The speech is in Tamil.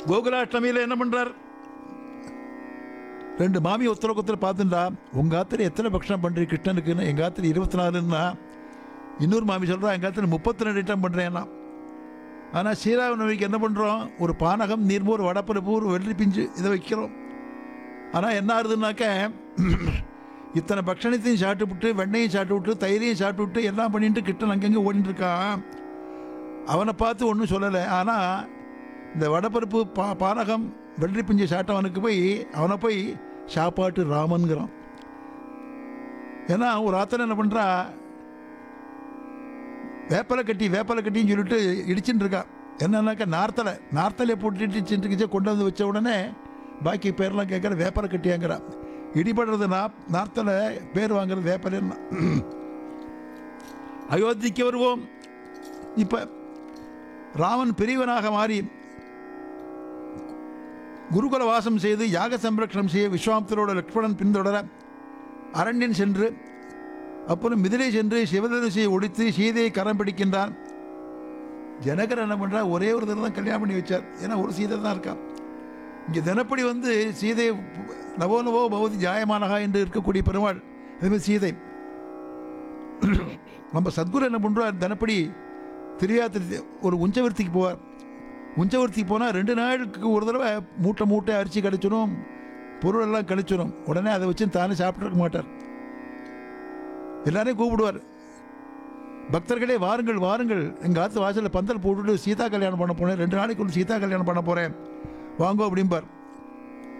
கோகுலாஷ்டமியில் என்ன பண்ணுறார் ரெண்டு மாமி ஒருத்தர ஒருத்தர் பார்த்துட்டா உங்கள் ஆத்துல எத்தனை பக்ஷணம் பண்ணுறீ கிருஷ்ணனுக்குன்னு எங்கள் ஆத்துல இருபத்தி நாலுன்னா இன்னொரு மாமி சொல்கிறா எங்கள் ஆத்துல முப்பத்தி ரெண்டு ஐட்டம் பண்ணுறேன்னா ஆனால் ஸ்ரீராமநவமிக்கு என்ன பண்ணுறோம் ஒரு பானகம் நீர்மோர் வடப்பருப்பு ஒரு வெள்ளி பிஞ்சு இதை வைக்கிறோம் ஆனால் என்ன ஆகுதுன்னாக்க இத்தனை பக்ஷணத்தையும் சாப்பிட்டு விட்டு வெண்ணையும் சாப்பிட்டு விட்டு தயிரையும் சாப்பிட்டு விட்டு எல்லாம் பண்ணிட்டு கிட்ட அங்கங்கே ஓடிட்டு இருக்கான் அவனை பார்த்து ஒன்றும் சொல்லலை ஆனால் இந்த வடப்பருப்பு பா பானகம் வெள்ளரி பிஞ்சு சாப்பிட்டவனுக்கு போய் அவனை போய் சாப்பாட்டு ராமன்கிறான் ஏன்னா ஒரு ஆத்தனை என்ன பண்ணுறா வேப்பலை கட்டி வேப்பலை கட்டின்னு சொல்லிட்டு இடிச்சுட்டு இருக்கா என்னன்னாக்கா நார்த்தலை நார்த்தலை போட்டு இடிச்சுட்டு கொண்டு வந்து வச்ச உடனே பாக்கி பேர்லாம் கேட்குற வேப்பலை கட்டியாங்கிறா இடிபடுறது நா நார்த்தலை பேர் வாங்குறது வேப்பலைன்னா அயோத்திக்கு வருவோம் இப்போ ராமன் பெரியவனாக மாறி குருகுல வாசம் செய்து யாக சம்ரக்ஷணம் செய்ய விஸ்வாமித்தரோட லக்ஷ்மணன் பின்தொடர அரண்யன் சென்று அப்புறம் மிதிலை சென்று சிவதரிசியை ஒழித்து சீதையை கரம் பிடிக்கின்றான் ஜனகர் என்ன பண்ணுறா ஒரே ஒரு தடவை தான் கல்யாணம் பண்ணி வச்சார் ஏன்னா ஒரு சீதை தான் இருக்கான் இங்கே தினப்படி வந்து சீதை நவோ நவோ பவதி ஜாயமானகா என்று இருக்கக்கூடிய பெருமாள் அதுமாதிரி சீதை நம்ம சத்குரு என்ன பண்ணுறார் தினப்படி திரியாத்திரி ஒரு உஞ்சவர்த்திக்கு போவார் உஞ்சவர்த்திக்கு போனால் ரெண்டு நாளுக்கு ஒரு தடவை மூட்டை மூட்டை அரிசி கிடைச்சிடும் பொருள் எல்லாம் கிடைச்சிடும் உடனே அதை வச்சு தானே சாப்பிட்ருக்க மாட்டார் எல்லாரையும் கூப்பிடுவார் பக்தர்களே வாருங்கள் வாருங்கள் எங்கள் ஆத்து வாசலில் பந்தல் போட்டுட்டு சீதா கல்யாணம் பண்ண போனேன் ரெண்டு நாளைக்கு ஒரு சீதா கல்யாணம் பண்ண போகிறேன் வாங்கோ அப்படிம்பார்